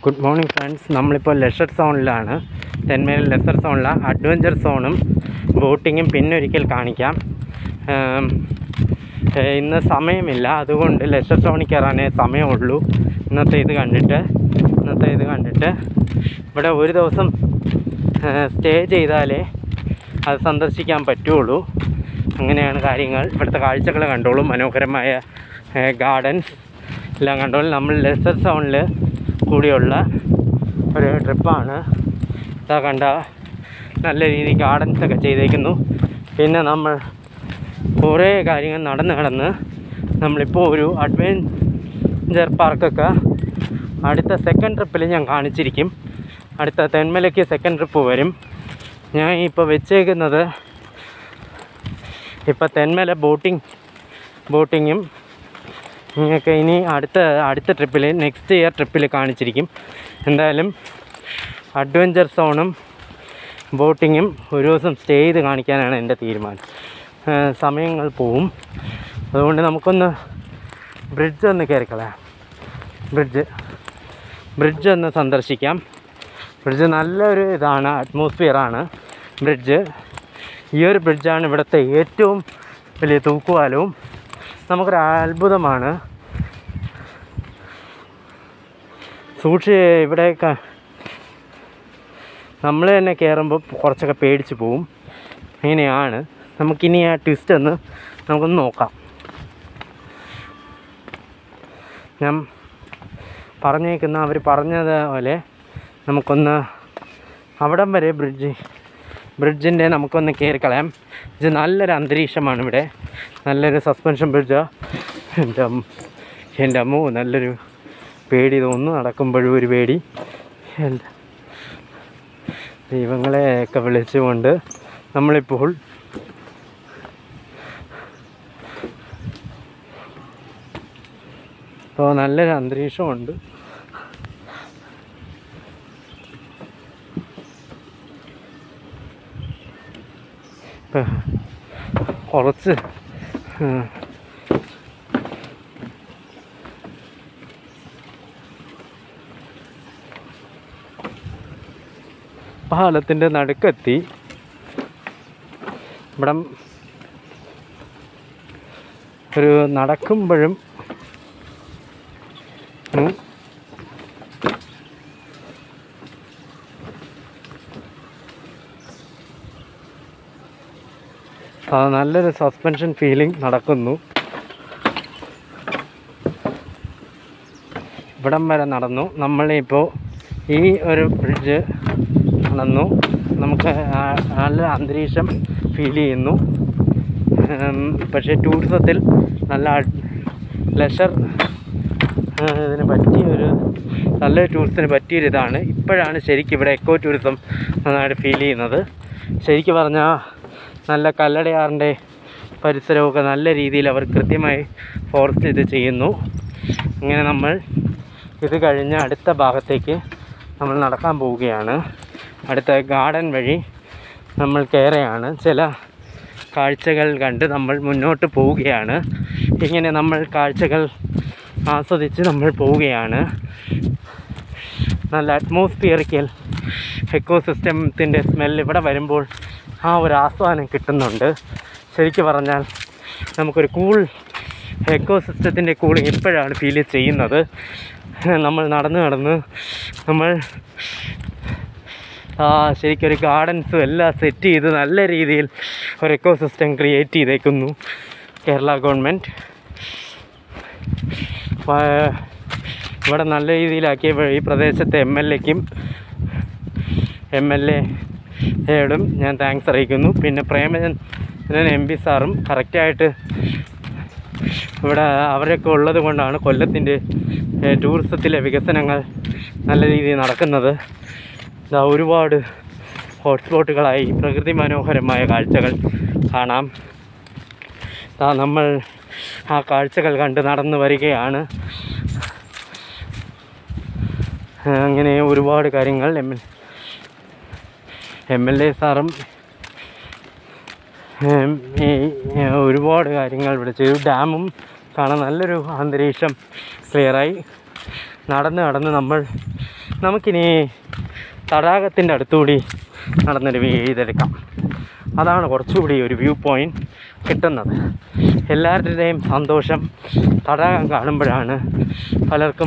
Good morning friends നമ്മളിപ്പോൾ leisure സോണിലാണ് തെന്മേൽ ലെസർ സോണിലാണ് അഡ്വഞ്ചർ സോണും ബോട്ടിങ്ങും പിന്നൊരിക്കൽ കാണിക്കാം ഏം, ഏ, ഇന്ന് സമയമില്ല അതുകൊണ്ട് ലെഷർ സോണിൽ കയറാനേ സമയമുള്ളൂ ഇന്നത്തെ ഇത് കണ്ടിട്ട് ഇന്നത്തെ ഇത് കണ്ടിട്ട് ഇവിടെ ഒരു ദിവസം സ്റ്റേ ചെയ്താലേ അത് സന്ദർശിക്കാൻ പറ്റുള്ളൂ അങ്ങനെയാണ് കാര്യങ്ങൾ ഇവിടുത്തെ കാഴ്ചകൾ കണ്ടോളൂ മനോഹരമായ ഗാർഡൻസ് എല്ലാം കണ്ടോളൂ നമ്മൾ ലെസർ സോണിൽ കൂടിയുള്ള ഒരു ട്രിപ്പാണ് ഇതാ കണ്ട നല്ല രീതിയിൽ ഗാർഡൻസ് ഒക്കെ ചെയ്തേക്കുന്നു പിന്നെ നമ്മൾ കുറേ കാര്യങ്ങൾ നടന്ന് നടന്ന് നമ്മളിപ്പോൾ ഒരു അഡ്വഞ്ചർ പാർക്കൊക്കെ അടുത്ത സെക്കൻഡ് ട്രിപ്പിൽ ഞാൻ കാണിച്ചിരിക്കും അടുത്ത തെന്മലയ്ക്ക് സെക്കൻഡ് ട്രിപ്പ് വരും ഞാൻ ഇപ്പോൾ വെച്ചേക്കുന്നത് ഇപ്പോൾ തെന്മല ബോട്ടിങ് ബോട്ടിങ്ങും നിങ്ങൾക്ക് ഇനി അടുത്ത അടുത്ത ട്രിപ്പിൽ നെക്സ്റ്റ് ഇയർ ട്രിപ്പിൽ കാണിച്ചിരിക്കും എന്തായാലും അഡ്വഞ്ചർ സോണും ബോട്ടിങ്ങും ഒരു ദിവസം സ്റ്റേ ചെയ്ത് കാണിക്കാനാണ് എൻ്റെ തീരുമാനം ഏഹ് സമയങ്ങൾ പോവും അതുകൊണ്ട് നമുക്കൊന്ന് ബ്രിഡ്ജ് ഒന്ന് കയറിക്കളയാം ബ്രിഡ്ജ് ബ്രിഡ്ജ് ഒന്ന് സന്ദർശിക്കാം ബ്രിഡ്ജ് നല്ലൊരു ഇതാണ് അറ്റ്മോസ്ഫിയറാണ് ബ്രിഡ്ജ് ഈ ഒരു ബ്രിഡ്ജാണ് ഇവിടുത്തെ ഏറ്റവും വലിയ തൂക്കുപാലവും നമുക്കൊരു അത്ഭുതമാണ് സൂക്ഷി ഇവിടെയൊക്കെ നമ്മൾ തന്നെ കയറുമ്പോൾ കുറച്ചൊക്കെ പേടിച്ച് പോവും അങ്ങനെയാണ് നമുക്കിനി ആ ട്വിസ്റ്റ് ഒന്ന് നമുക്കൊന്ന് നോക്കാം ഞാൻ പറഞ്ഞേക്കുന്ന അവർ പറഞ്ഞത് പോലെ നമുക്കൊന്ന് അവിടം വരെ ബ്രിഡ്ജ് ബ്രിഡ്ജിൻ്റെ നമുക്കൊന്ന് കയറി കളയാം ഇത് നല്ലൊരു അന്തരീക്ഷമാണ് ഇവിടെ നല്ലൊരു സസ്പെൻഷൻ ബ്രിഡ്ജ് എൻ്റെ അമ്മ എൻ്റെ അമ്മോ നല്ലൊരു പേടി തോന്നുന്നു നടക്കുമ്പോഴും ഒരു പേടി എൻ്റെ ദൈവങ്ങളെയൊക്കെ വിളിച്ചുകൊണ്ട് നമ്മളിപ്പോൾ ഇപ്പോൾ നല്ലൊരു അന്തരീക്ഷമുണ്ട് ഇപ്പം കുറച്ച് ആ, പാലത്തിൻ്റെ നടുക്കെത്തി ഇവിടം ഒരു നടക്കുമ്പോഴും ഉം, ആ നല്ലൊരു സസ്പെൻഷൻ ഫീലിംഗ് നടക്കുന്നു ഇവിടം വരെ നടന്നു നമ്മളിപ്പോൾ ഈ ഒരു ബ്രിഡ്ജ് നടന്നു നമുക്ക് ആ- നല്ല അന്തരീക്ഷം ഫീൽ ചെയ്യുന്നു ഉം, പക്ഷേ ടൂറിസത്തിൽ നല്ല ലെഷർ ഇതിന് പറ്റിയൊരു നല്ല ടൂറിസത്തിന് പറ്റിയൊരു ഇതാണ് ഇപ്പോഴാണ് ശരിക്കും ഇവിടെ എക്കോ ടൂറിസം നന്നായിട്ട് ഫീൽ ചെയ്യുന്നത് ശരിക്കും പറഞ്ഞാൽ നല്ല കല്ലടയാറിൻ്റെ പരിസരമൊക്കെ നല്ല രീതിയിൽ അവർ കൃത്യമായി ഫോറസ്റ്റ് ഇത് ചെയ്യുന്നു ഇങ്ങനെ നമ്മൾ ഇത് കഴിഞ്ഞ് അടുത്ത ഭാഗത്തേക്ക് നമ്മൾ നടക്കാൻ പോവുകയാണ് അടുത്ത ഗാർഡൻ വഴി നമ്മൾ കയറുകയാണ് ചില കാഴ്ചകൾ കണ്ട് നമ്മൾ മുന്നോട്ട് പോവുകയാണ് ഇങ്ങനെ നമ്മൾ കാഴ്ചകൾ ആസ്വദിച്ച് നമ്മൾ പോവുകയാണ് നല്ല അറ്റ്മോസ്ഫിയറിക്കൽ എക്കോസിസ്റ്റത്തിൻ്റെ സ്മെൽ ഇവിടെ വരുമ്പോൾ ആ ഒരു ആസ്വാദനം കിട്ടുന്നുണ്ട് ശരിക്കും പറഞ്ഞാൽ നമുക്കൊരു കൂൾ എക്കോസിസ്റ്റത്തിൻ്റെ കൂളിംഗ് ഇപ്പോഴാണ് ഫീൽ ചെയ്യുന്നത് നമ്മൾ നടന്ന് നടന്ന് നമ്മൾ ആ ശരിക്കും ഒരു ഗാർഡൻസും എല്ലാം സെറ്റ് ചെയ്ത് നല്ല രീതിയിൽ ഒരു എക്കോസിസ്റ്റം ക്രിയേറ്റ് ചെയ്തേക്കുന്നു കേരള ഗവൺമെൻറ് ഇവിടെ നല്ല രീതിയിലാക്കിയ ഈ പ്രദേശത്തെ എം എൽ എക്കും എം എൽ എയോടും ഞാൻ താങ്ക്സ് അറിയിക്കുന്നു പിന്നെ പ്രേമചന്ദ്രൻ എം പി സാറും കറക്റ്റായിട്ട് ഇവിടെ അവരൊക്കെ ഉള്ളത് കൊണ്ടാണ് കൊല്ലത്തിൻ്റെ ടൂറിസത്തിലെ വികസനങ്ങൾ നല്ല രീതിയിൽ നടക്കുന്നത് ഇതാ ഒരുപാട് ഹോട്ട്സ്പോട്ടുകളായി പ്രകൃതി മനോഹരമായ കാഴ്ചകൾ കാണാം ദാ നമ്മൾ ആ കാഴ്ചകൾ കണ്ട് നടന്നു വരികയാണ് അങ്ങനെ ഒരുപാട് കാര്യങ്ങൾ M L M L A സാറും ഉം, ഈ ഈ ഒരുപാട് കാര്യങ്ങൾ ഇവിടെ ചെയ്തു ഡാമും കാണാൻ നല്ലൊരു അന്തരീക്ഷം ക്ലിയറായി നടന്ന് നടന്ന് നമ്മൾ നമുക്കിനി തടാകത്തിൻ്റെ അടുത്തുകൂടി നടന്നൊരു വ്യൂ ചെയ്തെടുക്കാം അതാണ് കുറച്ചുകൂടി ഒരു വ്യൂ പോയിൻറ്റ് കിട്ടുന്നത് എല്ലാവരുടെയും സന്തോഷം തടാകം കാണുമ്പോഴാണ് പലർക്കും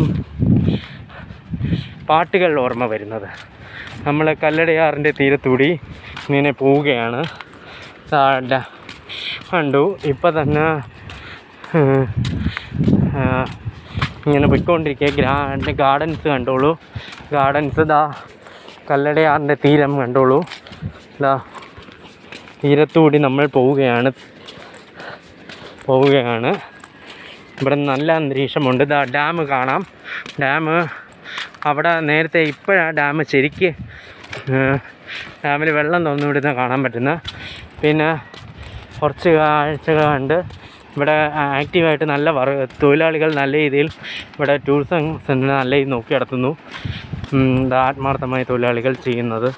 പാട്ടുകൾ ഓർമ്മ വരുന്നത് നമ്മൾ കല്ലടയാറിൻ്റെ തീരത്തൂടി ഇങ്ങനെ പോവുകയാണ് ദാ ഡ- കണ്ടു ഇപ്പം തന്നെ ഏഹ്, ഏഹ്, ഇങ്ങനെ പോയിക്കൊണ്ടിരിക്കുക ഗ്രാൻഡ് ഗാർഡൻസ് കണ്ടോളൂ ഗാർഡൻസ് ദാ കല്ലടയാറിൻ്റെ തീരം കണ്ടോളൂ ദാ തീരത്തുകൂടി നമ്മൾ പോവുകയാണ് പോവുകയാണ് ഇവിടെ നല്ല അന്തരീക്ഷമുണ്ട് ദാ ഡാം കാണാം ഡാം അവിടെ നേരത്തെ ഇപ്പോഴാണ് ഡാം ശരിക്ക് ഡാമിൽ വെള്ളം തുറന്നു വിടുന്ന കാണാൻ പറ്റുന്ന പിന്നെ കുറച്ച് കാഴ്ചകൾ കണ്ട് ഇവിടെ ആക്റ്റീവായിട്ട് നല്ല വർ തൊഴിലാളികൾ നല്ല രീതിയിൽ ഇവിടെ ടൂറിസം സെൻ്റർ നല്ല രീതിയിൽ നോക്കി നടത്തുന്നു ഉം, ദാ ആത്മാർത്ഥമായി തൊഴിലാളികൾ ചെയ്യുന്നത്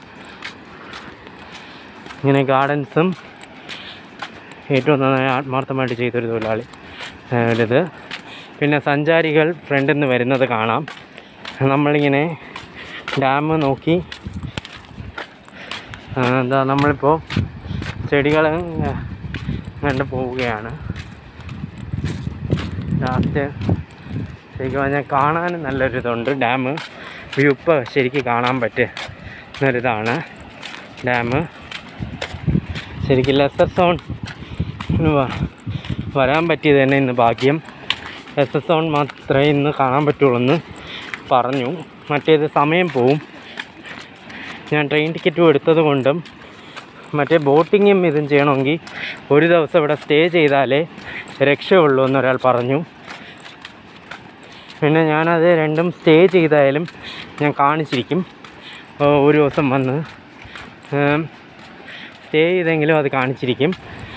ഇങ്ങനെ ഗാർഡൻസും ഏറ്റവും നന്നായി ആത്മാർത്ഥമായിട്ട് ചെയ്തൊരു തൊഴിലാളി ഏഹ് ഒരിത് പിന്നെ സഞ്ചാരികൾ ഫ്രണ്ടിൽ നിന്ന് വരുന്നത് കാണാം നമ്മളിങ്ങനെ ഡാം നോക്കി ആ, എന്താ നമ്മളിപ്പോൾ ചെടികൾ കണ്ട് പോവുകയാണ് ലാസ്റ്റ് ശരിക്കും പറഞ്ഞാൽ കാണാനും നല്ലൊരിതുണ്ട് ഡാം വ്യൂ ഇപ്പോൾ ശരിക്കും കാണാൻ പറ്റുന്നൊരിതാണ് ഡാം ശരിക്കും ലെസർ സോൺ വരാൻ പറ്റിയത് തന്നെ ഇന്ന് ഭാഗ്യം എസ് എസ് സോൺ മാത്രമേ ഇന്ന് കാണാൻ പറ്റുള്ളൂ എന്ന് പറഞ്ഞു മറ്റേത് സമയം പോവും ഞാൻ ട്രെയിൻ ടിക്കറ്റും എടുത്തത് കൊണ്ടും മറ്റേ ബോട്ടിങ്ങും ഇതും ചെയ്യണമെങ്കിൽ ഒരു ദിവസം ഇവിടെ സ്റ്റേ ചെയ്താലേ രക്ഷയുള്ളൂ എന്നൊരാൾ പറഞ്ഞു പിന്നെ ഞാനത് രണ്ടും സ്റ്റേ ചെയ്തായാലും ഞാൻ കാണിച്ചിരിക്കും ഓ, ഒരു ദിവസം വന്ന് സ്റ്റേ ചെയ്തെങ്കിലും അത് കാണിച്ചിരിക്കും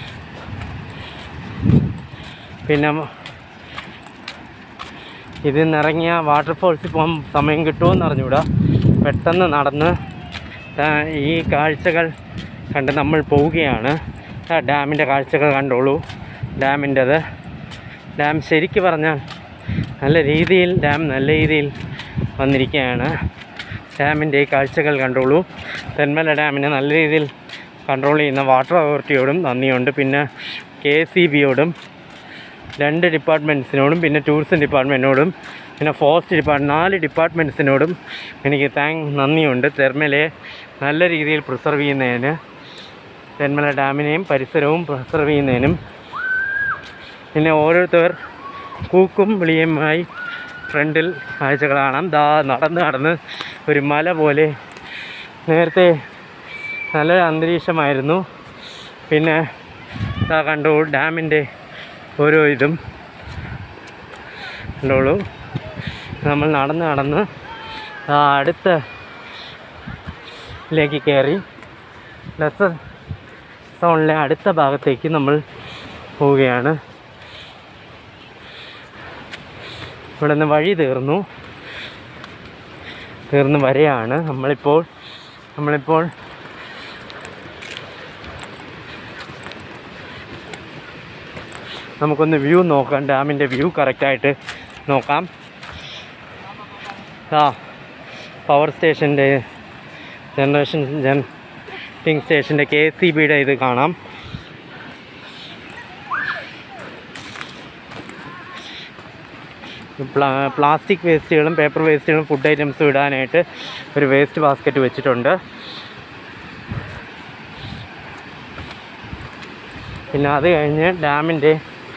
പിന്നെ ഇതിൽ നിന്നിറങ്ങിയ വാട്ടർഫോൾസിൽ പോകാൻ സമയം കിട്ടുമോയെന്ന് അറിഞ്ഞൂടാ പെട്ടെന്ന് നടന്ന് ആ, ഈ കാഴ്ചകൾ കണ്ട് നമ്മൾ പോവുകയാണ് ആ ഡാമിൻ്റെ കാഴ്ചകൾ കണ്ടോളൂ ഡാമിൻ്റെത് ഡാം ശരിക്ക് പറഞ്ഞാൽ നല്ല രീതിയിൽ ഡാം നല്ല രീതിയിൽ വന്നിരിക്കുകയാണ് ഡാമിൻ്റെ ഈ കാഴ്ചകൾ കണ്ടോളൂ തെന്മല ഡാമിനെ നല്ല രീതിയിൽ കൺട്രോൾ ചെയ്യുന്ന വാട്ടർ അതോറിറ്റിയോടും നന്ദിയുണ്ട് പിന്നെ കെ എസ് ഇ ബിയോടും രണ്ട് ഡിപ്പാർട്ട്മെൻറ്റ്സിനോടും പിന്നെ ടൂറിസം ഡിപ്പാർട്ട്മെൻറ്റിനോടും പിന്നെ ഫോറസ്റ്റ് ഡിപ്പാർട്ട്മെൻറ്റ് നാല് ഡിപ്പാർട്ട്മെൻറ്റ്സിനോടും എനിക്ക് താങ്ക് നന്ദിയുണ്ട് തെർമലയെ നല്ല രീതിയിൽ പ്രിസർവ് ചെയ്യുന്നതിന് തെന്മല ഡാമിനെയും പരിസരവും പ്രിസർവ് ചെയ്യുന്നതിനും പിന്നെ ഓരോരുത്തർ കൂക്കും വിളിയുമായി ഫ്രണ്ടിൽ കാഴ്ചകൾ കാണാം ദാ നടന്ന് നടന്ന് ഒരു മല പോലെ നേരത്തെ നല്ലൊരു അന്തരീക്ഷമായിരുന്നു പിന്നെ ദാ കണ്ടു ഡാമിൻ്റെ ഓരോ ഇതും കണ്ടോളൂ നമ്മൾ നടന്ന് നടന്ന് ആ അടുത്ത ലേക്ക് കയറി ലെസർ സോണിലെ അടുത്ത ഭാഗത്തേക്ക് നമ്മൾ പോവുകയാണ് ഇവിടെ നിന്ന് വഴി തീർന്നു തീർന്ന് വരെയാണ് നമ്മളിപ്പോൾ നമ്മളിപ്പോൾ നമുക്കൊന്ന് വ്യൂ നോക്കാം ഡാമിൻ്റെ വ്യൂ കറക്റ്റായിട്ട് നോക്കാം ആ പവർ സ്റ്റേഷൻ്റെ ജനറേഷൻ ജനറേറ്റിംഗ് സ്റ്റേഷൻ്റെ കെ എസ് സി ബിയുടെ ഇത് കാണാം പ്ലാ പ്ലാസ്റ്റിക് വേസ്റ്റുകളും പേപ്പർ വേസ്റ്റുകളും ഫുഡ് ഐറ്റംസും ഇടാനായിട്ട് ഒരു വേസ്റ്റ് ബാസ്ക്കറ്റ് വെച്ചിട്ടുണ്ട് പിന്നെ അത് കഴിഞ്ഞ് ഡാമിൻ്റെ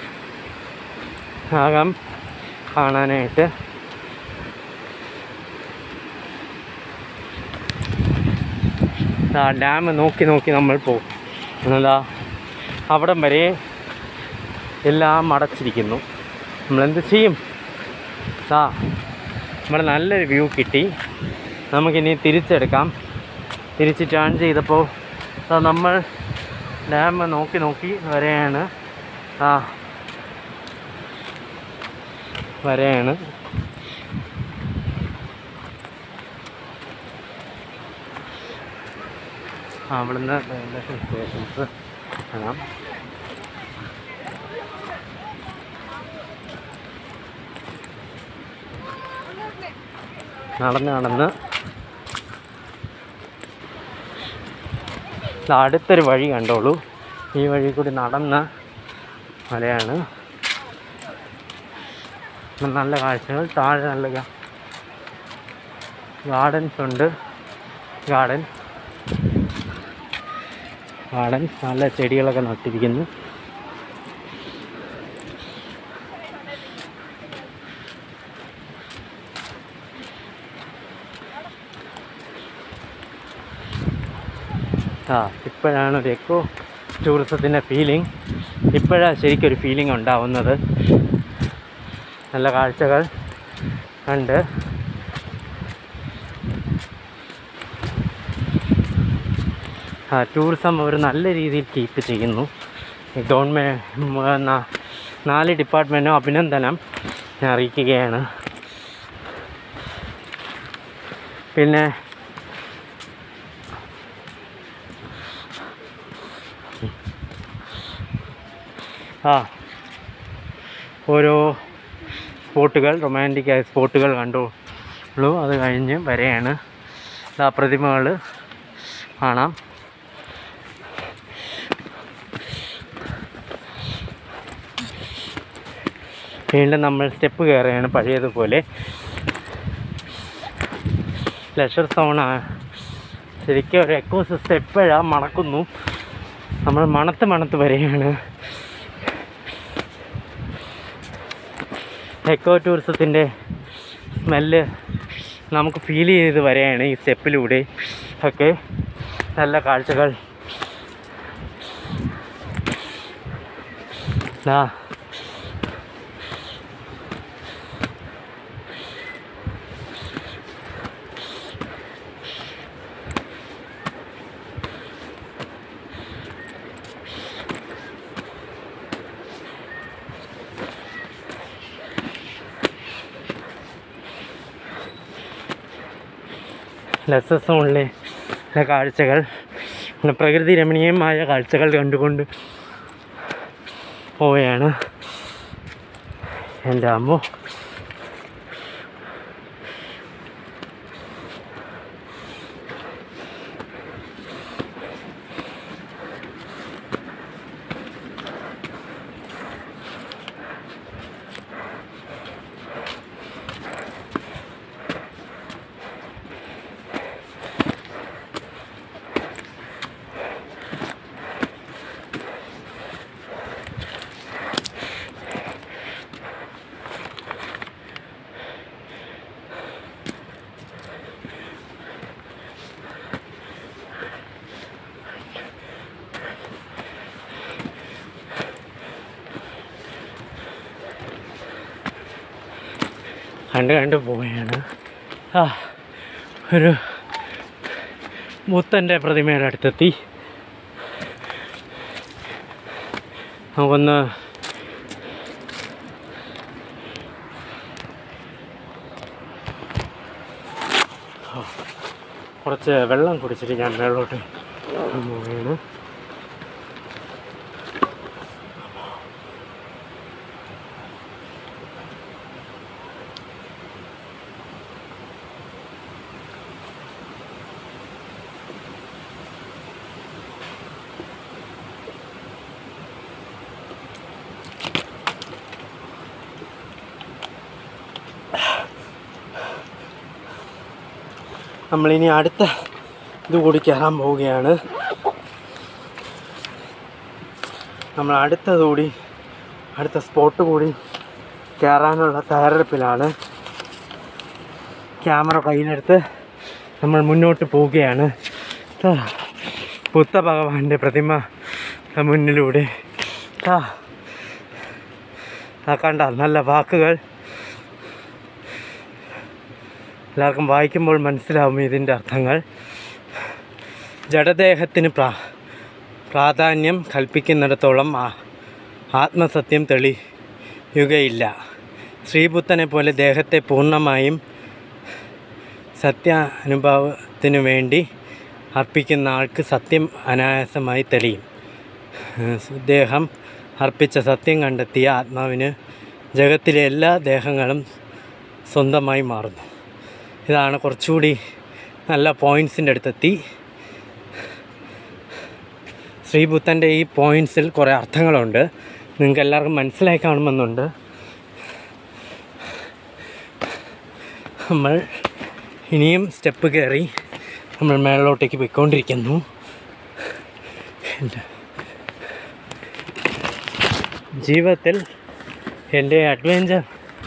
ഭാഗം കാണാനായിട്ട് ആ ഡാം നോക്കി നോക്കി നമ്മൾ പോകും എന്നതാ അവിടം വരെ എല്ലാം അടച്ചിരിക്കുന്നു നമ്മളെന്ത് ചെയ്യും ആ നമ്മൾ നല്ലൊരു വ്യൂ കിട്ടി നമുക്കിനി തിരിച്ചെടുക്കാം തിരിച്ച് ടേൺ ചെയ്തപ്പോൾ ദാ നമ്മൾ ഡാം നോക്കി നോക്കി വരെയാണ് ആ വരെയാണ് ആ അവിടുന്ന് റെയിൽവേ സ്റ്റേഷൻസ് കാണാം നടന്ന് നടന്ന് ദാ അടുത്തൊരു വഴി കണ്ടോളൂ ഈ വഴി കൂടി നടന്ന മലയാണ് നല്ല കാഴ്ചകൾ താഴെ നല്ല ഗാ- ഗാർഡൻസ് ഉണ്ട് ഗാർഡൻ ഗാർഡൻസ് നല്ല ചെടികളൊക്കെ നട്ടിരിക്കുന്നു ആ ഇപ്പോഴാണ് ഒരു എക്കോ ടൂറിസത്തിൻ്റെ ഫീലിംഗ് ഇപ്പോഴാണ് ശരിക്കും ഒരു ഫീലിംഗ് ഉണ്ടാവുന്നത് നല്ല കാഴ്ചകൾ ഉണ്ട് ആ ടൂറിസം അവർ നല്ല രീതിയിൽ കീപ്പ് ചെയ്യുന്നു ഗവൺമെൻറ് നാല് ഡിപ്പാർട്ട്മെൻറ്റും അഭിനന്ദനം ഞാൻ അറിയിക്കുകയാണ് പിന്നെ ആ ഓരോ സ്പോട്ടുകൾ റൊമാൻറ്റിക്കായ സ്പോട്ടുകൾ കണ്ടുള്ളൂ അത് കഴിഞ്ഞ് വരെയാണ് ആ പ്രതിമകൾ കാണാം വീണ്ടും നമ്മൾ സ്റ്റെപ്പ് കയറുകയാണ് പഴയതുപോലെ ലെഷർ സോണാ ശരിക്കും ഒരു എക്കോ സിസ്റ്റം എപ്പോഴാണ് മണക്കുന്നു നമ്മൾ മണത്ത് മണത്ത് വരികയാണ് എക്കോ ടൂറിസത്തിൻ്റെ സ്മെല്ല് നമുക്ക് ഫീൽ ചെയ്ത് വരികയാണ് ഈ സ്റ്റെപ്പിലൂടെ ഒക്കെ നല്ല കാഴ്ചകൾ ആ ലെസർ സോണിലെ ചില കാഴ്ചകൾ പിന്നെ പ്രകൃതി രമണീയമായ കാഴ്ചകൾ കണ്ടുകൊണ്ട് പോവുകയാണ് എൻ്റെ അമ്മ കണ്ട് കണ്ട് പോവുകയാണ് ആ ഒരു ബുദ്ധൻ്റെ പ്രതിമയുടെ അടുത്തെത്തി നമുക്കൊന്ന് കുറച്ച് വെള്ളം കുടിച്ചിട്ട് ഞാൻ മേളോട്ട് പോവുകയാണ് നമ്മളിനി അടുത്ത ഇത് കൂടി കയറാൻ പോവുകയാണ് നമ്മൾ അടുത്തത് കൂടി അടുത്ത സ്പോട്ട് കൂടി കയറാനുള്ള തയ്യാറെടുപ്പിലാണ് ക്യാമറ കയ്യിലെടുത്ത് നമ്മൾ മുന്നോട്ട് പോവുകയാണ് ആ, ബുദ്ധ ഭഗവാന്റെ പ്രതിമ മുന്നിലൂടെ ആ ആ കണ്ട നല്ല വാക്കുകൾ എല്ലാവർക്കും വായിക്കുമ്പോൾ മനസ്സിലാവും ഇതിൻ്റെ അർത്ഥങ്ങൾ ജഡദേഹത്തിന് പ്രാ പ്രാധാന്യം കൽപ്പിക്കുന്നിടത്തോളം ആ ആത്മസത്യം തെളിയുകയില്ല ശ്രീബുദ്ധനെ പോലെ ദേഹത്തെ പൂർണ്ണമായും സത്യാനുഭവത്തിനു വേണ്ടി അർപ്പിക്കുന്ന ആൾക്ക് സത്യം അനായാസമായി തെളിയും ഏഹ് ദേഹം അർപ്പിച്ച സത്യം കണ്ടെത്തിയ ആത്മാവിന് ജഗത്തിലെ എല്ലാ ദേഹങ്ങളും സ്വന്തമായി മാറുന്നു ഇതാണ് കുറച്ചുകൂടി നല്ല പോയിൻസിൻ്റെ അടുത്തെത്തി ശ്രീബുദ്ധൻ്റെ ഈ പോയിൻറ്റ്സിൽ കുറേ അർത്ഥങ്ങളുണ്ട് നിങ്ങൾക്ക് എല്ലാവർക്കും മനസ്സിലായി കാണുമെന്നുണ്ട് നമ്മൾ ഇനിയും സ്റ്റെപ്പ് കയറി നമ്മൾ മേളിലോട്ടേക്ക് പോയിക്കൊണ്ടിരിക്കുന്നു എൻ്റെ ജീവിതത്തിൽ എൻ്റെ അഡ്വഞ്ചർ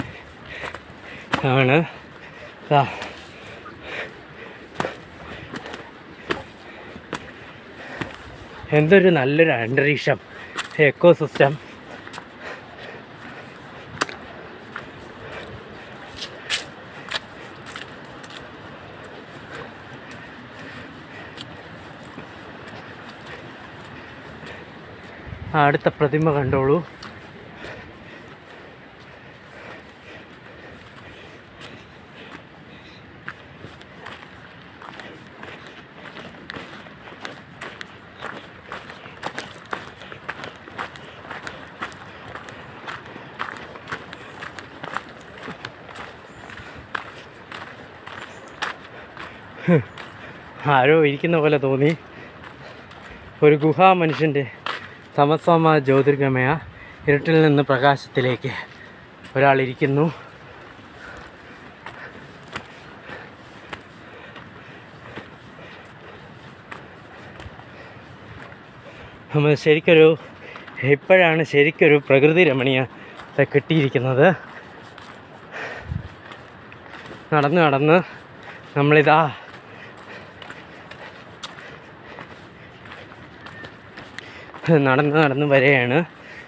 ആണ് ദാ എന്തൊരു നല്ലൊരു അന്തരീക്ഷം എക്കോ സിസ്റ്റം ആ അടുത്ത പ്രതിമ കണ്ടോളൂ ആരോ ഇരിക്കുന്ന പോലെ തോന്നി ഒരു ഗുഹാ മനുഷ്യൻ്റെ സമസമ ജ്യോതിർഗമയ ഇരുട്ടിൽ നിന്ന് പ്രകാശത്തിലേക്ക് ഒരാൾ ഇരിക്കുന്നു നമ്മൾ ശരിക്കൊരു ഇപ്പോഴാണ് ശരിക്കൊരു പ്രകൃതി രമണീയത കിട്ടിയിരിക്കുന്നത് നടന്ന് നടന്ന് നമ്മളിതാ നടന്ന് നടന്ന് വരെയാണ്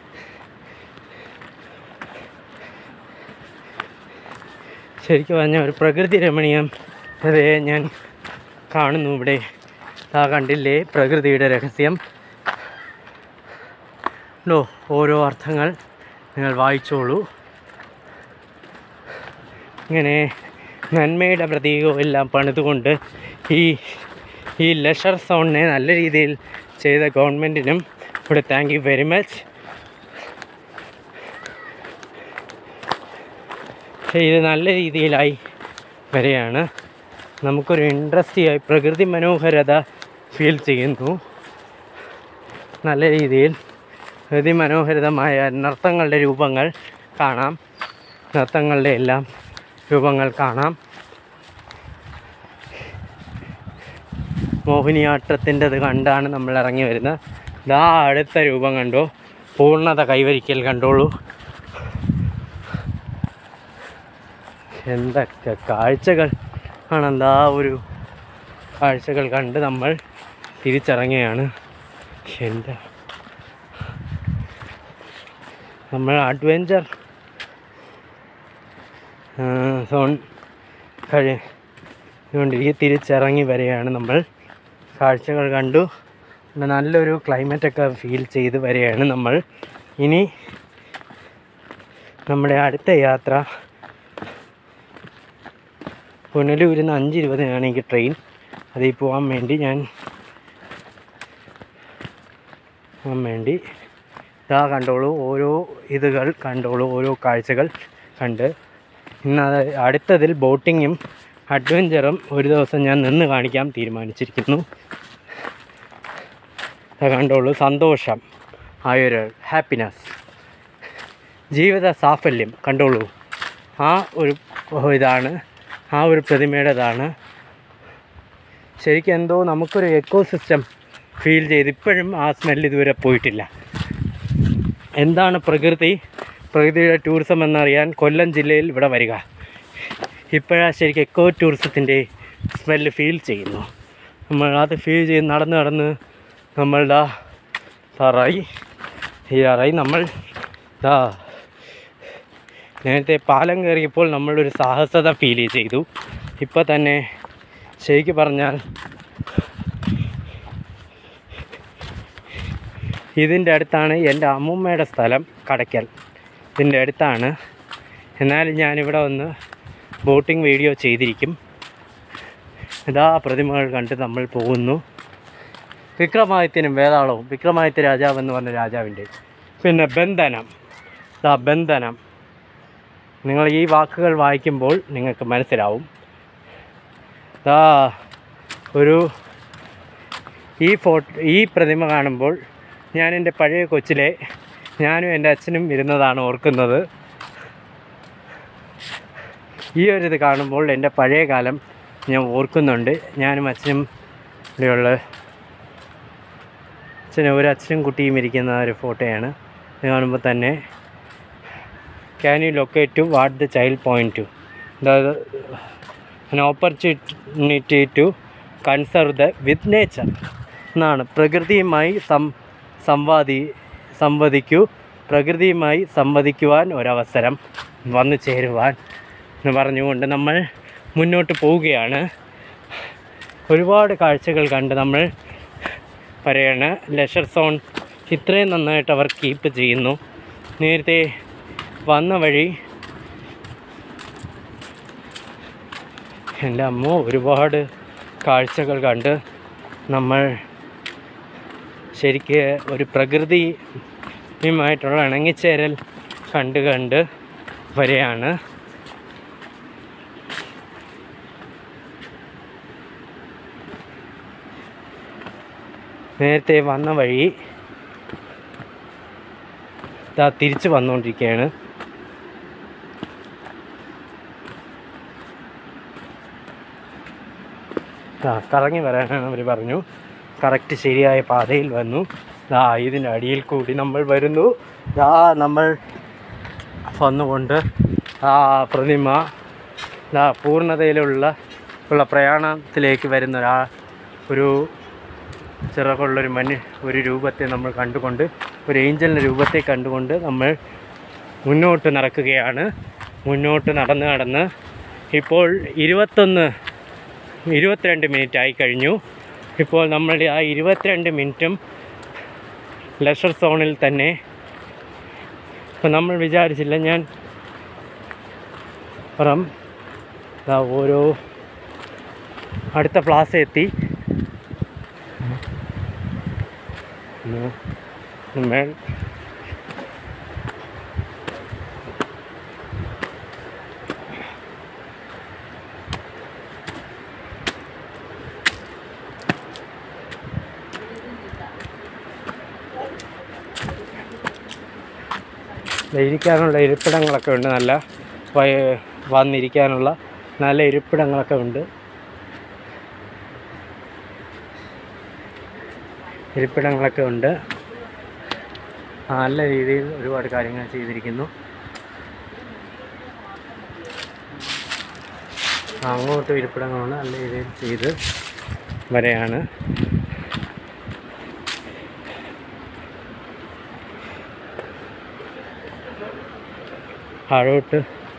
ശരിക്കും പറഞ്ഞാൽ ഒരു പ്രകൃതി രമണീയം അതേ ഞാൻ കാണുന്നു ഇവിടെ ആ കണ്ടില്ലേ പ്രകൃതിയുടെ രഹസ്യം ലോ ഓരോ അർത്ഥങ്ങൾ നിങ്ങൾ വായിച്ചോളൂ ഇങ്ങനെ നന്മയുടെ പ്രതീകവും എല്ലാം പണിതുകൊണ്ട് ഈ ഈ ലെഷർ സോണിനെ നല്ല രീതിയിൽ ചെയ്ത ഗവൺമെൻറ്റിനും ഇവിടെ താങ്ക് യു വെരി മച്ച് ഇത് നല്ല രീതിയിലായി വരികയാണ് നമുക്കൊരു ഇൻട്രസ്റ്റി ആയി പ്രകൃതി മനോഹരത ഫീൽ ചെയ്യുന്നു നല്ല രീതിയിൽ പ്രകൃതി മനോഹരിതമായ നൃത്തങ്ങളുടെ രൂപങ്ങൾ കാണാം നൃത്തങ്ങളുടെ എല്ലാം രൂപങ്ങൾ കാണാം മോഹിനിയാട്ടത്തിൻ്റെത് കണ്ടാണ് നമ്മൾ ഇറങ്ങി വരുന്നത് ഇതാ അടുത്ത രൂപം കണ്ടോ പൂർണ്ണത കൈവരിക്കൽ കണ്ടോളൂ എന്തൊക്കെ കാഴ്ചകൾ ആണെന്താ ഒരു കാഴ്ചകൾ കണ്ട് നമ്മൾ തിരിച്ചിറങ്ങുകയാണ് എൻ്റെ നമ്മൾ അഡ്വഞ്ചർ സോൺ കഴി കൊണ്ടിരിക്കുക തിരിച്ചിറങ്ങി വരികയാണ് നമ്മൾ കാഴ്ചകൾ കണ്ടു പിന്നെ നല്ലൊരു ക്ലൈമറ്റൊക്കെ ഫീൽ ചെയ്ത് വരികയാണ് നമ്മൾ ഇനി നമ്മുടെ അടുത്ത യാത്ര പുനലൂരിൽ നിന്ന് അഞ്ച് ഇരുപതിനാണ് എനിക്ക് ട്രെയിൻ അതിൽ പോകാൻ വേണ്ടി ഞാൻ പോകാൻ വേണ്ടി ഇതാ കണ്ടോളൂ ഓരോ ഇതുകൾ കണ്ടോളൂ ഓരോ കാഴ്ചകൾ കണ്ട് ഇന്ന് അത് അടുത്തതിൽ ബോട്ടിങ്ങും അഡ്വഞ്ചറും ഒരു ദിവസം ഞാൻ നിന്ന് കാണിക്കാൻ തീരുമാനിച്ചിരിക്കുന്നു ഇതാ കണ്ടോളൂ സന്തോഷം ആയൊരു ഹാപ്പിനെസ് ജീവിത സാഫല്യം കണ്ടോളൂ ആ ഒരു ഇതാണ് ആ ഒരു പ്രതിമയുടേതാണ് ശരിക്കും എന്തോ നമുക്കൊരു എക്കോ സിസ്റ്റം ഫീൽ ചെയ്ത് ഇപ്പോഴും ആ സ്മെല്ല് ഇതുവരെ പോയിട്ടില്ല എന്താണ് പ്രകൃതി പ്രകൃതിയുടെ ടൂറിസം എന്നറിയാൻ കൊല്ലം ജില്ലയിൽ ഇവിടെ വരിക ഇപ്പോഴാണ് ശരിക്കും എക്കോ ടൂറിസത്തിൻ്റെ സ്മെല്ല് ഫീൽ ചെയ്യുന്നു നമ്മൾ അത് ഫീൽ ചെയ്ത് നടന്ന് നടന്ന് നമ്മളുടെ തറായി തീരാറായി നമ്മൾ ദാ നേരത്തെ പാലം കയറിയപ്പോൾ നമ്മളൊരു സാഹസത ഫീൽ ചെയ്തു ഇപ്പോൾ തന്നെ ശരിക്കും പറഞ്ഞാൽ ഇതിൻ്റെ അടുത്താണ് എൻ്റെ അമ്മൂമ്മയുടെ സ്ഥലം കടയ്ക്കൽ ഇതിൻ്റെ അടുത്താണ് എന്നാലും ഞാനിവിടെ വന്ന് ബോട്ടിംഗ് വീഡിയോ ചെയ്തിരിക്കും ഇതാ പ്രതിമകൾ കണ്ട് നമ്മൾ പോകുന്നു വിക്രമാദിത്യനും വേതാളവും വിക്രമാദിത്യ രാജാവ് എന്ന് പറഞ്ഞ രാജാവിൻ്റെ പിന്നെ ബന്ധനം ഇതാ ബന്ധനം നിങ്ങൾ ഈ വാക്കുകൾ വായിക്കുമ്പോൾ നിങ്ങൾക്ക് മനസ്സിലാവും ഇതാ ഒരു ഈ ഫോട്ടോ ഈ പ്രതിമ കാണുമ്പോൾ ഞാൻ എൻ്റെ പഴയ കൊച്ചിലെ ഞാനും എൻ്റെ അച്ഛനും ഇരുന്നതാണ് ഓർക്കുന്നത് ഈ ഒരു ഇത് കാണുമ്പോൾ എൻ്റെ പഴയ കാലം ഞാൻ ഓർക്കുന്നുണ്ട് ഞാനും അച്ഛനും ഇവിടെയുള്ള അച്ഛനും ഒരു അച്ഛനും കുട്ടിയും ഇരിക്കുന്ന ഒരു ഫോട്ടോയാണ് ഇത് കാണുമ്പോൾ തന്നെ can you locate to what the child point to അതായത് an opportunity to conserve the with nature എന്നാണ് പ്രകൃതിയുമായി സം സംവാദി സംവദിക്കൂ പ്രകൃതിയുമായി സംവദിക്കുവാൻ ഒരവസരം വന്നു ചേരുവാൻ എന്ന് പറഞ്ഞുകൊണ്ട് നമ്മൾ മുന്നോട്ട് പോവുകയാണ് ഒരുപാട് കാഴ്ചകൾ കണ്ട് നമ്മൾ പറയാണ് ലെഷർ സോൺ ഇത്രയും നന്നായിട്ട് അവർ കീപ്പ് ചെയ്യുന്നു നേരത്തെ വന്ന വഴി എൻ്റെ അമ്മ ഒരുപാട് കാഴ്ചകൾ കണ്ട് നമ്മൾ ശരിക്ക് ഒരു പ്രകൃതിയുമായിട്ടുള്ള ഇണങ്ങിച്ചേരൽ കണ്ട് കണ്ട് വരികയാണ് നേരത്തെ വന്ന വഴി ഇതാ തിരിച്ച് വന്നുകൊണ്ടിരിക്കുകയാണ് ആ കറങ്ങി വരാനാണ് അവർ പറഞ്ഞു കറക്റ്റ് ശരിയായ പാതയിൽ വന്നു ആ ഇതിൻ്റെ അടിയിൽ കൂടി നമ്മൾ വരുന്നു ആ നമ്മൾ വന്നുകൊണ്ട് ആ പ്രതിമ ആ പൂർണ്ണതയിലുള്ള ഉള്ള പ്രയാണത്തിലേക്ക് വരുന്ന ഒരാ ഒരു ചിറകുള്ളൊരു മനുഷ്യ ഒരു രൂപത്തെ നമ്മൾ കണ്ടുകൊണ്ട് ഒരു ഏഞ്ചലിൻ്റെ രൂപത്തെ കണ്ടുകൊണ്ട് നമ്മൾ മുന്നോട്ട് നടക്കുകയാണ് മുന്നോട്ട് നടന്ന് നടന്ന് ഇപ്പോൾ ഇരുപത്തൊന്ന് ഇരുപത്തിരണ്ട് മിനിറ്റ് ആയി കഴിഞ്ഞു ഇപ്പോൾ നമ്മളുടെ ആ ഇരുപത്തിരണ്ട് മിനിറ്റും ലെഷർ സോണിൽ തന്നെ ഇപ്പം നമ്മൾ വിചാരിച്ചില്ല ഞാൻ പുറം ദാ ഓരോ അടുത്ത പ്ലാസ എത്തി ഉം. നമ്മൾ ദേ ഇരിക്കാനുള്ള ഇരിപ്പിടങ്ങളൊക്കെ ഉണ്ട് നല്ല വയ- വന്നിരിക്കാനുള്ള നല്ല ഇരിപ്പിടങ്ങളൊക്കെ ഉണ്ട് ഇരിപ്പിടങ്ങളൊക്കെ ഉണ്ട് നല്ല രീതിയിൽ ഒരുപാട് കാര്യങ്ങൾ ചെയ്തിരിക്കുന്നു അങ്ങോട്ടും ഇരിപ്പിടങ്ങളാണ് നല്ല രീതിയിൽ ചെയ്ത് വരെയാണ് താഴോട്ട്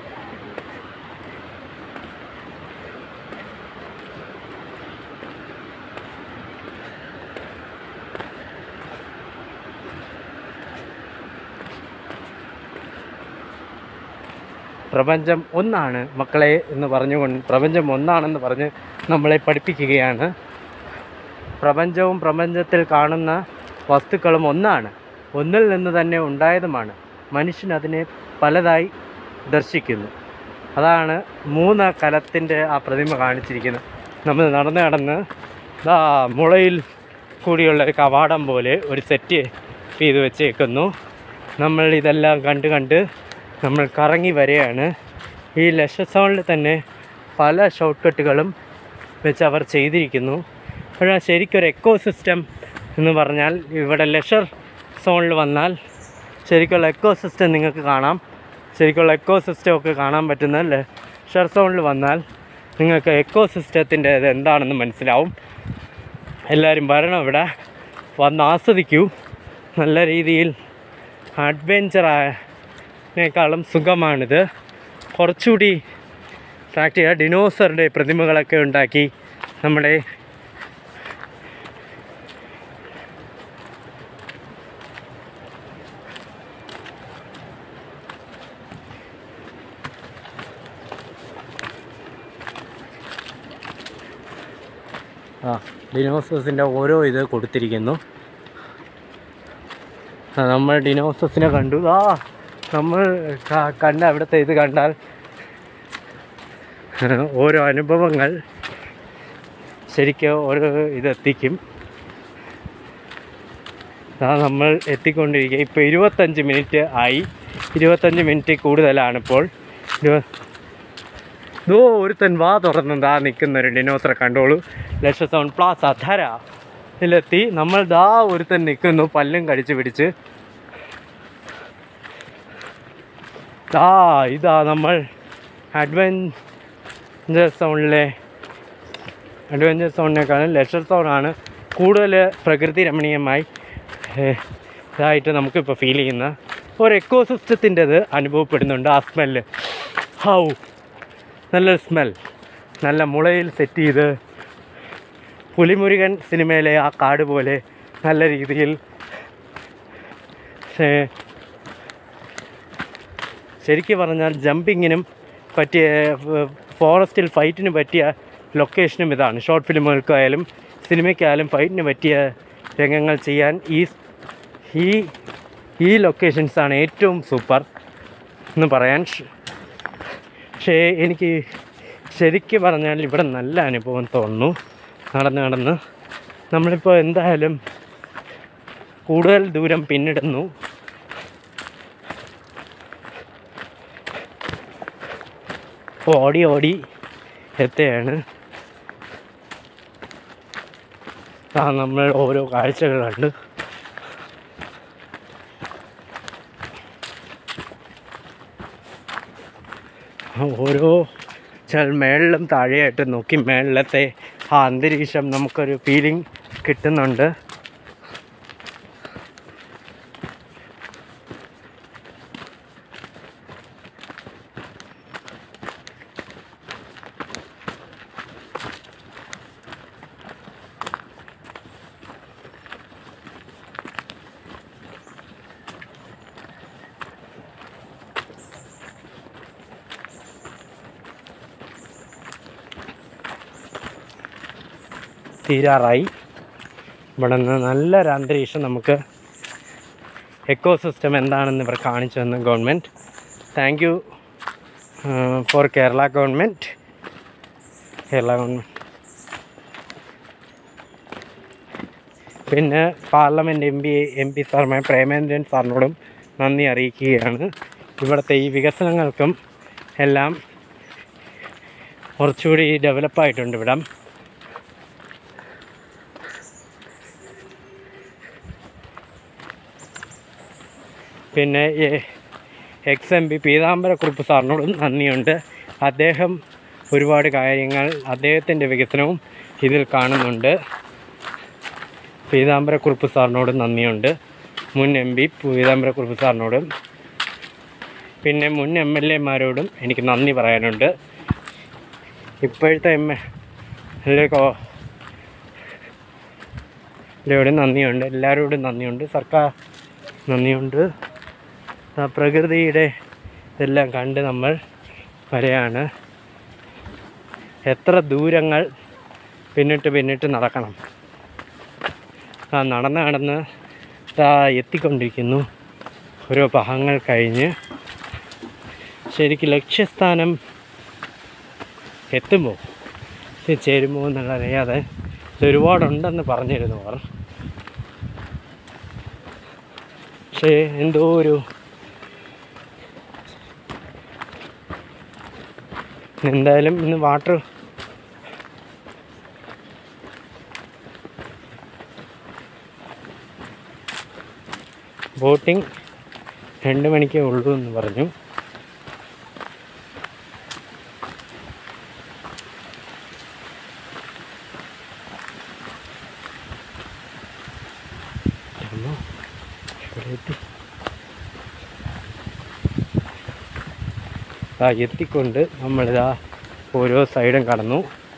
പ്രപഞ്ചം ഒന്നാണ് മക്കളെ എന്ന് പറഞ്ഞുകൊണ്ട് പ്രപഞ്ചം ഒന്നാണെന്ന് പറഞ്ഞ് നമ്മളെ പഠിപ്പിക്കുകയാണ് പ്രപഞ്ചവും പ്രപഞ്ചത്തിൽ കാണുന്ന വസ്തുക്കളും ഒന്നാണ് ഒന്നിൽ നിന്ന് തന്നെ ഉണ്ടായതുമാണ് മനുഷ്യൻ അതിനെ പലതായി ദർശിക്കുന്നു അതാണ് മൂന്ന് കലത്തിൻ്റെ ആ പ്രതിമ കാണിച്ചിരിക്കുന്നത് നമ്മൾ നടന്ന് നടന്ന് ആ മുളയിൽ കൂടിയുള്ള ഒരു കവാടം പോലെ ഒരു സെറ്റ് ചെയ്ത് വെച്ചേക്കുന്നു നമ്മൾ ഇതെല്ലാം കണ്ട് കണ്ട് നമ്മൾ കറങ്ങി വരികയാണ് ഈ ലക്ഷസോണിൽ തന്നെ പല ഷോർട്ട് കട്ടുകളും വെച്ച് അവർ ചെയ്തിരിക്കുന്നു പക്ഷേ ശരിക്കൊരു എക്കോ സിസ്റ്റം എന്ന് പറഞ്ഞാൽ ഇവിടെ ലെഷർ സോണിൽ വന്നാൽ ശരിക്കുള്ള എക്കോ സിസ്റ്റം നിങ്ങൾക്ക് കാണാം ശരിക്കുള്ള എക്കോ സിസ്റ്റം ഒക്കെ കാണാൻ പറ്റുന്ന ലെഷർ സോണിൽ വന്നാൽ നിങ്ങൾക്ക് എക്കോ സിസ്റ്റത്തിൻ്റെ ഇത് എന്താണെന്ന് മനസ്സിലാവും എല്ലാവരും വരണം ഇവിടെ വന്ന് ആസ്വദിക്കൂ നല്ല രീതിയിൽ അഡ്വഞ്ചറായേക്കാളും സുഖമാണിത് കുറച്ചുകൂടി പ്രാക്ടിക ഡിനോസറുടെ പ്രതിമകളൊക്കെ ഉണ്ടാക്കി നമ്മുടെ ആ ഡിനോസസിൻ്റെ ഓരോ ഇത് കൊടുത്തിരിക്കുന്നു ആ, നമ്മൾ ഡിനോസസിനെ കണ്ടു ആ നമ്മൾ ക- കണ്ട അവിടുത്തെ ഇത് കണ്ടാൽ ഓരോ അനുഭവങ്ങൾ ശരിക്കും ഓരോ ഇതെത്തിക്കും അതാ നമ്മൾ എത്തിക്കൊണ്ടിരിക്കുക ഇപ്പോൾ ഇരുപത്തഞ്ച് മിനിറ്റ് ആയി ഇരുപത്തഞ്ച് മിനിറ്റ് കൂടുതലാണ് ഇപ്പോൾ ഇരുപ ദോ ഒരുത്തൻ വാ തുറന്ന് ദാ നിൽക്കുന്ന ഒരു ഡിനോസറെ കണ്ടോളൂ ലക്ഷ സൗണ്ട് പ്ലാസ ധര ഇതിലെത്തി നമ്മൾ ദാ ഒരുത്തൻ നിൽക്കുന്നു പല്ലും കടിച്ച് പിടിച്ച് ദാ ഇതാ നമ്മൾ അഡ്വഞ്ചർ സോണിലെ അഡ്വഞ്ചർ സോണിനേക്കാളും ലെഷർ സോണാണ് കൂടുതൽ പ്രകൃതി രമണീയമായി ഏഹ്, ഇതായിട്ട് നമുക്കിപ്പോൾ ഫീൽ ചെയ്യുന്ന ഒരു എക്കോ സിസ്റ്റത്തിൻ്റെത് അനുഭവപ്പെടുന്നുണ്ട് ആ സ്മെല്ല് ഹൗ നല്ലൊരു സ്മെൽ നല്ല മുളയിൽ സെറ്റ് ചെയ്ത് പുലിമുരുകൻ സിനിമയിലെ ആ കാട് പോലെ നല്ല രീതിയിൽ ഏഹ്, ശരിക്കും പറഞ്ഞാൽ ജമ്പിങ്ങിനും പറ്റിയ ഫ- ഫോറസ്റ്റിൽ ഫൈറ്റിന് പറ്റിയ ലൊക്കേഷനും ഇതാണ് ഷോർട്ട് ഫിലിമുകൾക്കായാലും സിനിമയ്ക്കായാലും ഫൈറ്റിന് പറ്റിയ രംഗങ്ങൾ ചെയ്യാൻ ഈ ഈ ഈ ലൊക്കേഷൻസാണ് ഏറ്റവും സൂപ്പർ എന്ന് പറയാൻ ഷ്- പക്ഷേ എനിക്ക് ശരിക്കും പറഞ്ഞാൽ ഇവിടെ നല്ല അനുഭവം തോന്നുന്നു നടന്ന് നടന്ന് നമ്മളിപ്പോൾ എന്തായാലും കൂടുതൽ ദൂരം പിന്നിടുന്നു ഓടി ഓടി എത്തുകയാണ് ആ നമ്മൾ ഓരോ കാഴ്ചകൾ കണ്ട് ഓരോ ചില മേളിലും താഴെയായിട്ട് നോക്കി മേളിലത്തെ ആ അന്തരീക്ഷം നമുക്കൊരു ഫീലിംഗ് കിട്ടുന്നുണ്ട് തീരാറായി ഇവിടെ നിന്ന് നല്ലൊരു അന്തരീക്ഷം നമുക്ക് എക്കോ സിസ്റ്റം എന്താണെന്ന് ഇവർ കാണിച്ചു തന്നു government thank you for Kerala government Kerala government പിന്നെ parliament M P M P സാറുമായ പ്രേമേന്ദ്രൻ സാറിനോടും നന്ദി അറിയിക്കുകയാണ് ഇവിടുത്തെ ഈ വികസനങ്ങൾക്കും എല്ലാം കുറച്ചുകൂടി ഡെവലപ്പായിട്ടുണ്ട് ഇവിടം പിന്നെ എക്സ് എം പി പീതാംബരക്കുറുപ്പ് സാറിനോടും നന്ദിയുണ്ട് അദ്ദേഹം ഒരുപാട് കാര്യങ്ങൾ അദ്ദേഹത്തിൻ്റെ വികസനവും ഇതിൽ കാണുന്നുണ്ട് പീതാംബരക്കുറുപ്പ് സാറിനോടും നന്ദിയുണ്ട് മുൻ എം പി പീതാംബരക്കുറുപ്പ് സാറിനോടും പിന്നെ മുൻ എം എൽ എമാരോടും എനിക്ക് നന്ദി പറയാനുണ്ട് ഇപ്പോഴത്തെ എം എൽ എ കോ എല്ലാവരോടും നന്ദിയുണ്ട് എല്ലാവരോടും നന്ദിയുണ്ട് സർക്കാർ നന്ദിയുണ്ട് ആ പ്രകൃതിയുടെ ഇതെല്ലാം കണ്ട് നമ്മൾ വരെയാണ് എത്ര ദൂരങ്ങൾ പിന്നിട്ട് പിന്നിട്ട് നടക്കണം ആ നടന്ന് നടന്ന് ദാ എത്തിക്കൊണ്ടിരിക്കുന്നു ഓരോ പഹങ്ങൾ കഴിഞ്ഞ് ശരിക്കും ലക്ഷ്യസ്ഥാനം എത്തുമ്പോൾ ചേരുമോ എന്നുള്ളതറിയാതെ ഇത് ഒരുപാടുണ്ടെന്ന് പറഞ്ഞിരുന്നു അവർ പക്ഷേ എന്തോ ഒരു എന്തായാലും ഇന്ന് വാട്ടർ ബോട്ടിംഗ് രണ്ട് മണിക്കേ ഉള്ളൂ എന്ന് പറഞ്ഞു അമ്മോ, ഇവിടെ എത്തി ആ എത്തിക്കൊണ്ട് നമ്മളിതാ ഓരോ സൈഡും കടന്നു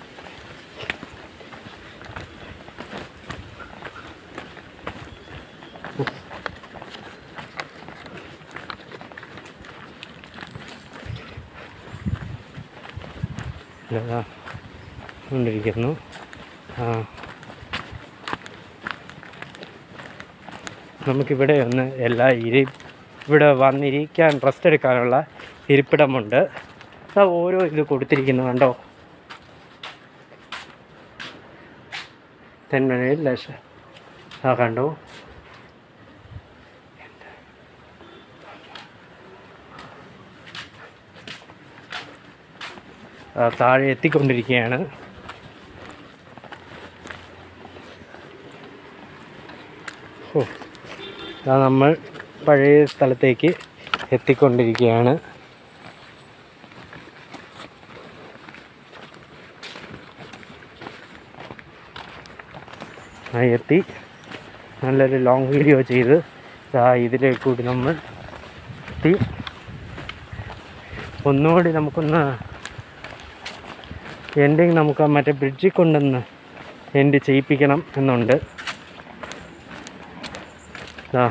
ഇതാ കൊണ്ടിരിക്കുന്നു ആ നമുക്കിവിടെ ഒന്ന് എല്ലാ ഇരി ഇവിടെ വന്നിരിക്കാൻ റെസ്റ്റ് എടുക്കാനുള്ള ഇരിപ്പിടമുണ്ട് അതാ ഓരോ ഇത് കൊടുത്തിരിക്കുന്നു കണ്ടോ തെന്മഴയിൽ ലക്ഷ ആ കണ്ടോ ആ, താഴെ എത്തിക്കൊണ്ടിരിക്കുകയാണ് ഓ ഇതാ നമ്മൾ പഴയ സ്ഥലത്തേക്ക് എത്തിക്കൊണ്ടിരിക്കുകയാണ് ആ എത്തി നല്ലൊരു ലോങ് വീഡിയോ ചെയ്ത് ദാ ഇതിലേക്ക് കൂടി നമ്മൾ എത്തി ഒന്നുകൂടി നമുക്കൊന്ന് എൻഡിങ് നമുക്ക് ആ മറ്റേ ബ്രിഡ്ജിൽ കൊണ്ടൊന്ന് എൻഡ് ചെയ്യിപ്പിക്കണം എന്നുണ്ട് ദാ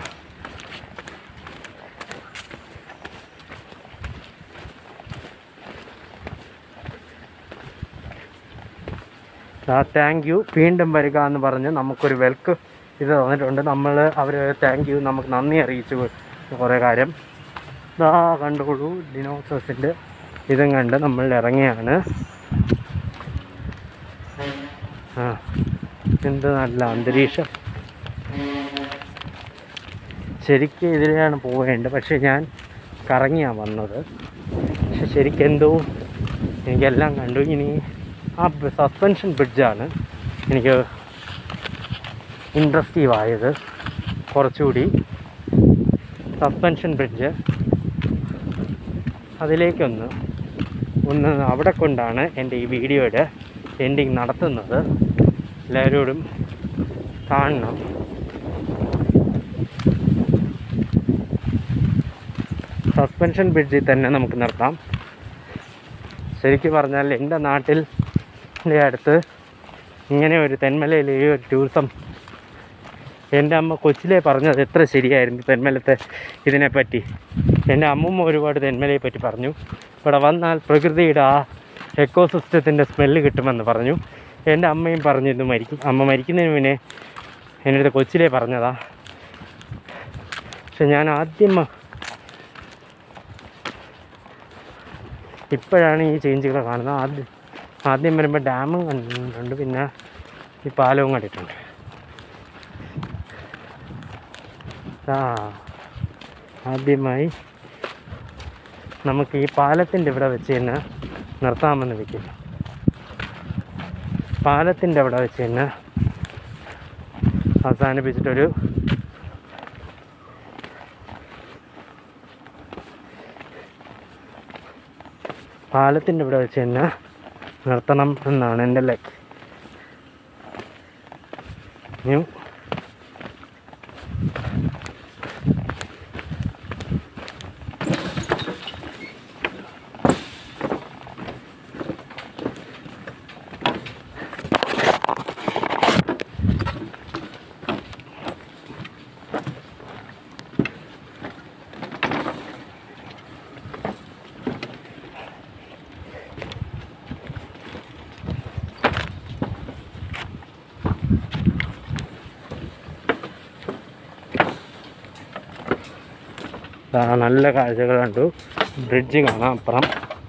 ആ താങ്ക് യു വീണ്ടും വരിക എന്ന് പറഞ്ഞ് നമുക്കൊരു വെൽക്കം ഇത് തന്നിട്ടുണ്ട് നമ്മൾ അവർ താങ്ക് യു നമുക്ക് നന്ദി അറിയിച്ചു കുറേ കാര്യം ഇതാ കണ്ടോളൂ ഡിനോസസിൻ്റെ ഇതും കണ്ട് നമ്മൾ ഇറങ്ങിയാണ് ആ എന്ത് നല്ല അന്തരീക്ഷം ശരിക്കും ഇതിലെയാണ് പോവേണ്ടത് പക്ഷേ ഞാൻ കറങ്ങിയാണ് വന്നത് പക്ഷെ ശരിക്കും എന്തോ എനിക്കെല്ലാം കണ്ടു ഇനി ആ സസ്പെൻഷൻ ബ്രിഡ്ജാണ് എനിക്ക് ഇൻട്രസ്റ്റീവ് ആയത് കുറച്ചുകൂടി സസ്പെൻഷൻ ബ്രിഡ്ജ് അതിലേക്കൊന്ന് ഒന്ന് അവിടെ കൊണ്ടാണ് എൻ്റെ ഈ വീഡിയോയുടെ എൻഡിങ് നടത്തുന്നത് എല്ലാവരോടും കാണണം സസ്പെൻഷൻ ബ്രിഡ്ജിൽ തന്നെ നമുക്ക് നിർത്താം ശരിക്കും പറഞ്ഞാൽ എൻ്റെ നാട്ടിൽ എൻ്റെ അടുത്ത് ഇങ്ങനെ ഒരു തെന്മലയിൽ ഈ ഒരു ടൂറിസം എൻ്റെ അമ്മ കൊച്ചിലെ പറഞ്ഞത് എത്ര ശരിയായിരുന്നു തെന്മലത്തെ ഇതിനെപ്പറ്റി എൻ്റെ അമ്മൂമ്മ ഒരുപാട് തെന്മലയെ പറ്റി പറഞ്ഞു ഇവിടെ വന്നാൽ പ്രകൃതിയുടെ ആ എക്കോസിസ്റ്റത്തിൻ്റെ സ്മെല്ല് കിട്ടുമെന്ന് പറഞ്ഞു എൻ്റെ അമ്മയും പറഞ്ഞിരുന്നു മരിക്കും അമ്മ മരിക്കുന്നതിന് മുന്നേ എൻ്റെ അടുത്ത് കൊച്ചിലെ പറഞ്ഞതാ പക്ഷെ ഞാൻ ആദ്യം ഇപ്പോഴാണ് ഈ ചേഞ്ചുകൾ കാണുന്നത് ആദ്യം ആദ്യം വരുമ്പോൾ ഡാമും കണ്ടിട്ടുണ്ട് പിന്നെ ഈ പാലവും കണ്ടിട്ടുണ്ട് ആ ആദ്യമായി നമുക്ക് ഈ പാലത്തിൻ്റെ ഇവിടെ വെച്ച് തന്നെ നിർത്താമെന്ന് വെക്കും പാലത്തിൻ്റെ അവിടെ വെച്ച് തന്നെ അവസാനിപ്പിച്ചിട്ടൊരു പാലത്തിൻ്റെ ഇവിടെ വെച്ച് തന്നെ നിർത്തണം എന്നാണ് എൻ്റെ ലക്ക് ന്യൂ ദാ നല്ല കാഴ്ചകൾ കണ്ടു ബ്രിഡ്ജ് കാണാം അപ്പുറം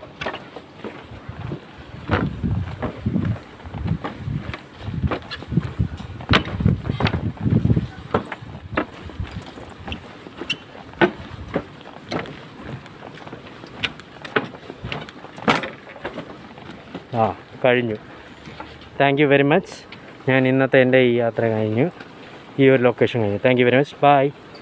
ആ കഴിഞ്ഞു താങ്ക് യു വെരി മച്ച് ഞാൻ ഇന്നത്തെ എൻ്റെ ഈ യാത്ര കഴിഞ്ഞു ഈ ഒരു ലൊക്കേഷൻ കഴിഞ്ഞു thank you very much by